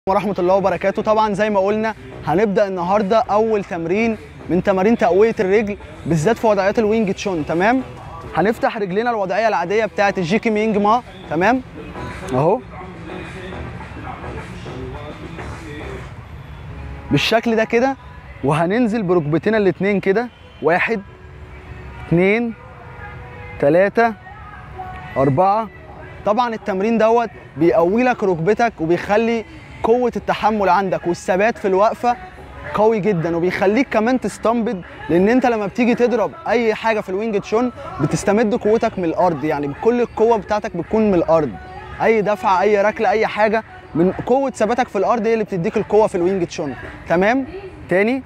ورحمه الله وبركاته طبعا زي ما قلنا هنبدا النهارده اول تمرين من تمارين تقويه الرجل بالذات في وضعيات الوينج تشون تمام هنفتح رجلينا الوضعيه العاديه بتاعه الجيكي مينج ما تمام اهو بالشكل ده كده وهننزل بركبتنا الاتنين كده واحد اتنين تلاتة أربعة طبعا التمرين دوت بيقوي لك ركبتك وبيخلي قوة التحمل عندك والثبات في الوقفة قوي جدا وبيخليك كمان تستنبض لان انت لما بتيجي تضرب اي حاجه في الوينج تشون بتستمد قوتك من الارض يعني بكل القوه بتاعتك بتكون من الارض اي دفعه اي ركله اي حاجه من قوه ثباتك في الارض هي اللي بتديك القوه في الوينج تشون تمام تاني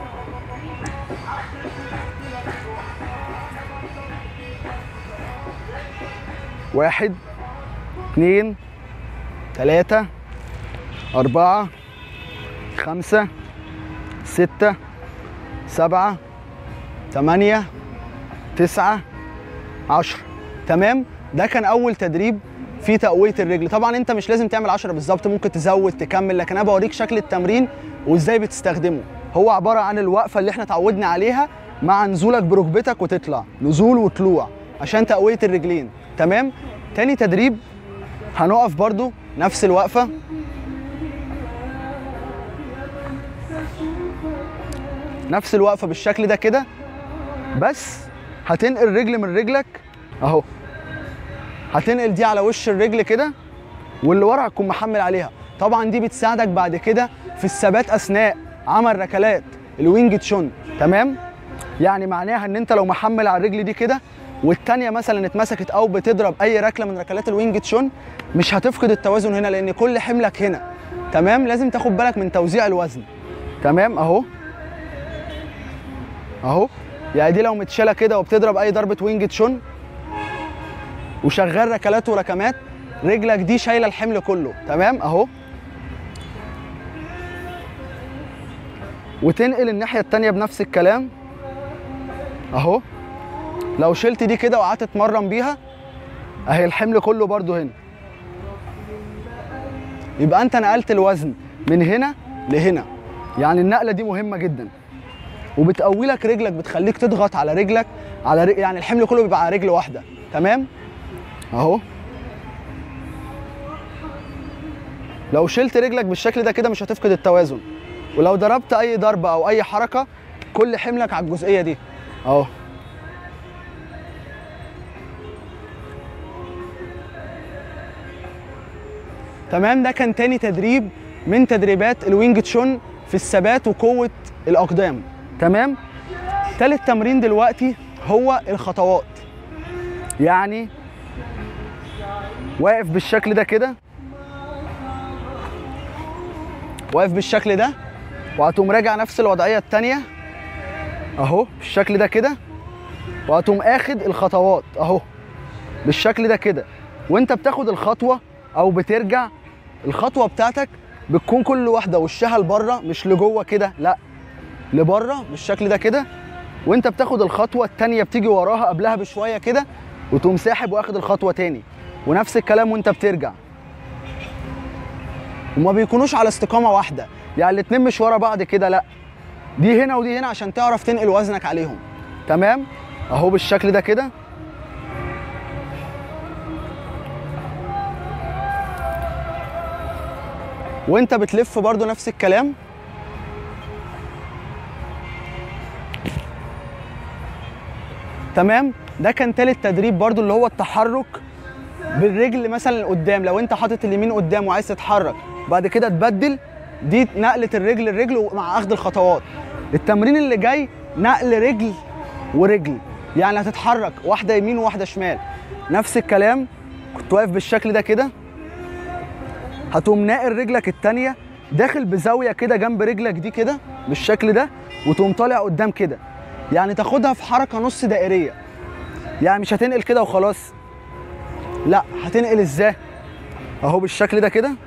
واحد اتنين تلاتة أربعة خمسة ستة سبعة تمانية تسعة عشرة تمام ده كان أول تدريب في تقوية الرجل طبعا انت مش لازم تعمل 10 بالظبط ممكن تزود تكمل لكن انا بوريك شكل التمرين وازاي بتستخدمه هو عبارة عن الوقفة اللي احنا اتعودنا عليها مع نزولك بركبتك وتطلع نزول وطلوع عشان تقوية الرجلين تمام تاني تدريب هنقف برضو نفس الوقفة نفس الوقفة بالشكل ده كده بس هتنقل رجل من رجلك اهو هتنقل دي على وش الرجل كده واللي ورا هتكون محمل عليها طبعا دي بتساعدك بعد كده في الثبات اثناء عمل ركلات الوينج تشون تمام يعني معناها ان انت لو محمل على الرجل دي كده والتانية مثلا اتمسكت او بتضرب اي ركله من ركلات الوينج تشون مش هتفقد التوازن هنا لان كل حملك هنا تمام لازم تاخد بالك من توزيع الوزن تمام اهو اهو يعني دي لو متشاله كده وبتضرب اي ضربه وينج تشون وشغال ركلات وركمات رجلك دي شايله الحمل كله تمام اهو وتنقل الناحيه التانيه بنفس الكلام اهو لو شلت دي كده وقعدت تتمرن بيها اهي الحمل كله برضو هنا يبقى انت نقلت الوزن من هنا لهنا يعني النقله دي مهمه جدا وبتقوي لك رجلك بتخليك تضغط على رجلك على رجل يعني الحمل كله بيبقى على رجل واحده تمام اهو لو شلت رجلك بالشكل ده كده مش هتفقد التوازن ولو ضربت اي ضربه او اي حركه كل حملك على الجزئيه دي اهو تمام ده كان تاني تدريب من تدريبات الوينج تشون في الثبات وقوه الاقدام تمام تالت تمرين دلوقتي هو الخطوات يعني واقف بالشكل ده كده واقف بالشكل ده وهتقوم راجع نفس الوضعيه التانيه اهو بالشكل ده كده وهتقوم اخد الخطوات اهو بالشكل ده كده وانت بتاخد الخطوه او بترجع الخطوه بتاعتك بتكون كل واحده وشها لبره مش لجوه كده لا لبره بالشكل ده كده وانت بتاخد الخطوه التانيه بتيجي وراها قبلها بشويه كده وتقوم ساحب واخد الخطوه تاني ونفس الكلام وانت بترجع وما بيكونوش على استقامه واحده يعني الاتنين مش ورا بعض كده لا دي هنا ودي هنا عشان تعرف تنقل وزنك عليهم تمام اهو بالشكل ده كده وانت بتلف برضو نفس الكلام تمام ده كان تالت تدريب برضو اللي هو التحرك بالرجل مثلا قدام لو انت حاطط اليمين قدام وعايز تتحرك بعد كده تبدل دي نقله الرجل للرجل مع اخذ الخطوات التمرين اللي جاي نقل رجل ورجل يعني هتتحرك واحده يمين وواحده شمال نفس الكلام كنت واقف بالشكل ده كده هتقوم ناقل رجلك التانية داخل بزاويه كده جنب رجلك دي كده بالشكل ده وتقوم طالع قدام كده يعني تاخدها في حركه نص دائريه يعني مش هتنقل كده وخلاص لا هتنقل ازاي اهو بالشكل ده كده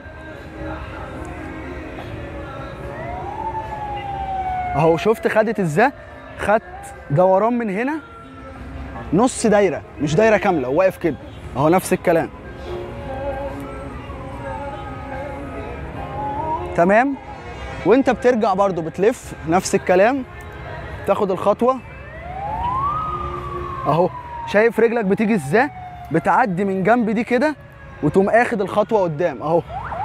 اهو شفت خدت ازاي خدت دوران من هنا نص دايره مش دايره كامله واقف كده اهو نفس الكلام تمام وانت بترجع برضو بتلف نفس الكلام تاخد الخطوه اهو شايف رجلك بتيجي ازاي بتعدي من جنب دي كده وتقوم اخد الخطوه قدام اهو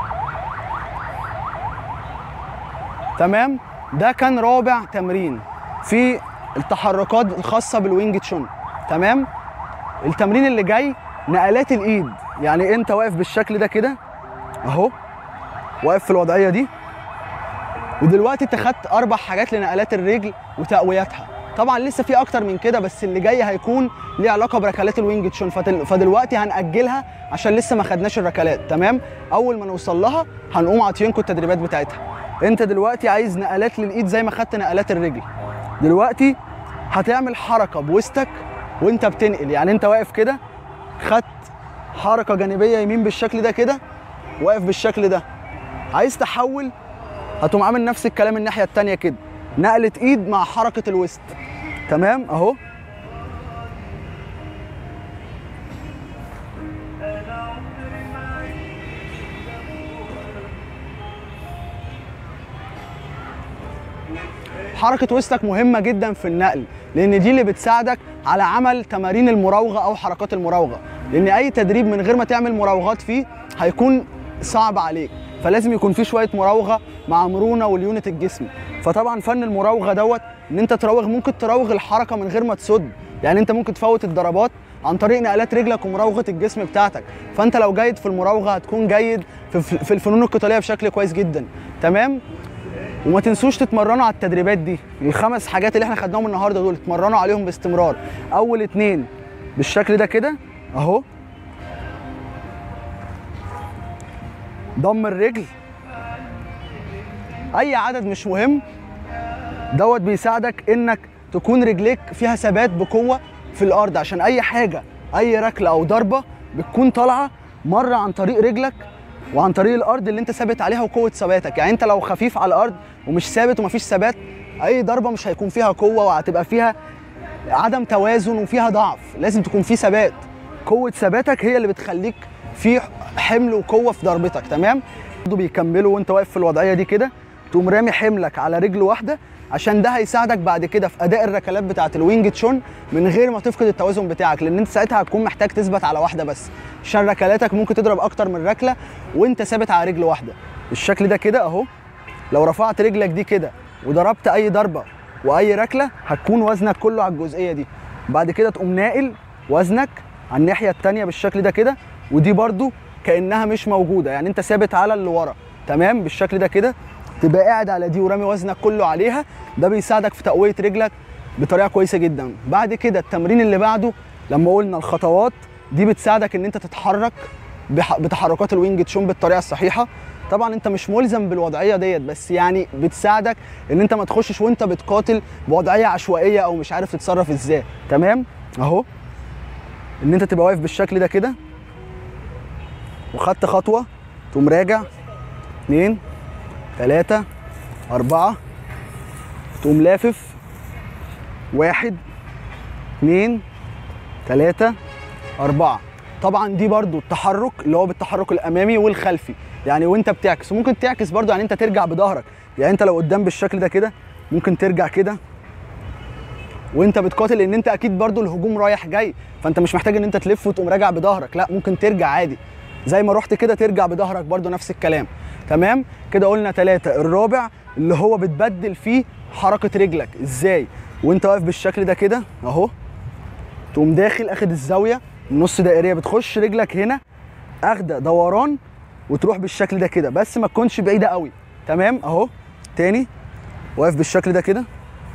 تمام ده كان رابع تمرين في التحركات الخاصه بالوينج تشون تمام التمرين اللي جاي نقلات الايد يعني انت واقف بالشكل ده كده اهو واقف في الوضعيه دي ودلوقتي انت خدت اربع حاجات لنقلات الرجل وتقويتها طبعا لسه في اكتر من كده بس اللي جاي هيكون ليه علاقه بركلات الوينج تشون فدل- فدلوقتي هنأجلها عشان لسه ما خدناش الركلات تمام اول ما نوصل لها هنقوم عاطيينكم التدريبات بتاعتها انت دلوقتي عايز نقلات للايد زي ما خدت نقلات الرجل دلوقتي هتعمل حركه بوسطك وانت بتنقل يعني انت واقف كده خدت حركه جانبيه يمين بالشكل ده كده واقف بالشكل ده عايز تحول هتقوم عامل نفس الكلام الناحيه التانيه كده نقله ايد مع حركه الوسط تمام اهو حركه وسطك مهمه جدا في النقل لان دي اللي بتساعدك على عمل تمارين المراوغه او حركات المراوغه لان اي تدريب من غير ما تعمل مراوغات فيه هيكون صعب عليك فلازم يكون في شويه مراوغه مع مرونه واليونت الجسمي فطبعا فن المراوغه دوت ان انت تراوغ ممكن تراوغ الحركه من غير ما تسد يعني انت ممكن تفوت الضربات عن طريق نقلات رجلك ومراوغه الجسم بتاعتك فانت لو جيد في المراوغه هتكون جيد في في الفنون القتاليه بشكل كويس جدا تمام وما تنسوش تتمرنوا على التدريبات دي الخمس حاجات اللي احنا خدناهم النهارده دول اتمرنوا عليهم باستمرار اول اتنين بالشكل ده كده اهو ضم الرجل اي عدد مش مهم دوت بيساعدك انك تكون رجليك فيها ثبات بقوه في الارض عشان اي حاجه اي ركله او ضربه بتكون طالعه مره عن طريق رجلك وعن طريق الارض اللي انت ثابت عليها وقوه ثباتك يعني انت لو خفيف على الارض ومش ثابت ومفيش ثبات اي ضربه مش هيكون فيها قوه وهتبقى فيها عدم توازن وفيها ضعف لازم تكون في ثبات قوه ثباتك هي اللي بتخليك في حمل وقوه في ضربتك تمام برضه بيكملوا وانت واقف في الوضعيه دي كده تقوم رامي حملك على رجل واحده عشان ده هيساعدك بعد كده في اداء الركلات بتاعه الوينج تشون من غير ما تفقد التوازن بتاعك لان انت ساعتها هتكون محتاج تثبت على واحده بس عشان ركلاتك ممكن تضرب اكتر من ركله وانت ثابت على رجل واحده بالشكل ده كده اهو لو رفعت رجلك دي كده وضربت اي ضربه واي ركله هتكون وزنك كله على الجزئيه دي بعد كده تقوم ناقل وزنك على الناحيه التانيه بالشكل ده كده ودي برضو كانها مش موجوده يعني انت ثابت على اللي ورا تمام بالشكل ده كده تبقى قاعد على دي ورامي وزنك كله عليها ده بيساعدك في تقويه رجلك بطريقه كويسه جدا بعد كده التمرين اللي بعده لما قلنا الخطوات دي بتساعدك ان انت تتحرك بح- بتحركات الوينج تشون بالطريقه الصحيحه طبعا انت مش ملزم بالوضعيه ديت بس يعني بتساعدك ان انت ما تخشش وانت بتقاتل بوضعيه عشوائيه او مش عارف تتصرف ازاي تمام اهو ان انت تبقى واقف بالشكل ده كده وخدت خطوه تقوم راجع اتنين تلاتة أربعة تقوم لافف واحد اتنين تلاتة أربعة طبعا دي برضو التحرك اللي هو بالتحرك الأمامي والخلفي يعني وأنت بتعكس وممكن تعكس برضو يعني أنت ترجع بظهرك يعني أنت لو قدام بالشكل ده كده ممكن ترجع كده وانت بتقاتل لان انت اكيد برضو الهجوم رايح جاي فانت مش محتاج ان انت تلف وتقوم راجع بظهرك لا ممكن ترجع عادي زي ما رحت كده ترجع بظهرك برضو نفس الكلام تمام كده قلنا ثلاثة الرابع اللي هو بتبدل فيه حركة رجلك ازاي وانت واقف بالشكل ده كده اهو تقوم داخل اخد الزاوية النص دائرية بتخش رجلك هنا اخده دوران وتروح بالشكل ده كده بس ما تكونش بعيدة قوي تمام اهو تاني واقف بالشكل ده كده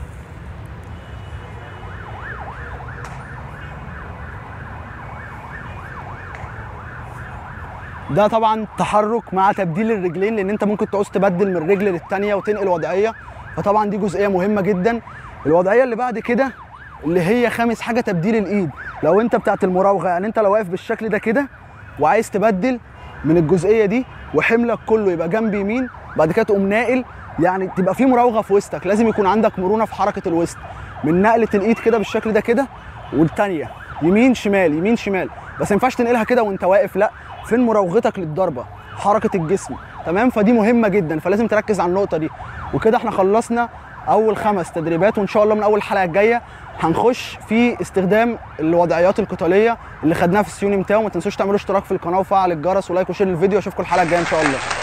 ده طبعا تحرك مع تبديل الرجلين لان انت ممكن تعوز تبدل من رجل للتانيه وتنقل وضعيه فطبعا دي جزئيه مهمه جدا الوضعيه اللي بعد كده اللي هي خامس حاجه تبديل الايد لو انت بتاعت المراوغه يعني انت لو واقف بالشكل ده كده وعايز تبدل من الجزئيه دي وحملك كله يبقى جنب يمين بعد كده تقوم ناقل يعني تبقى في مراوغه في وسطك لازم يكون عندك مرونه في حركه الوسط من نقله الايد كده بالشكل ده كده والتانيه يمين شمال يمين شمال بس ما ينفعش تنقلها كده وانت واقف لا فين مراوغتك للضربه حركه الجسم تمام فدي مهمه جدا فلازم تركز على النقطه دي وكده احنا خلصنا اول خمس تدريبات وان شاء الله من اول الحلقه الجايه هنخش في استخدام الوضعيات القتاليه اللي خدناها في السيوني متاو ما تنسوش تعملوا اشتراك في القناه وفعل الجرس ولايك وشير الفيديو اشوفكم الحلقه الجايه ان شاء الله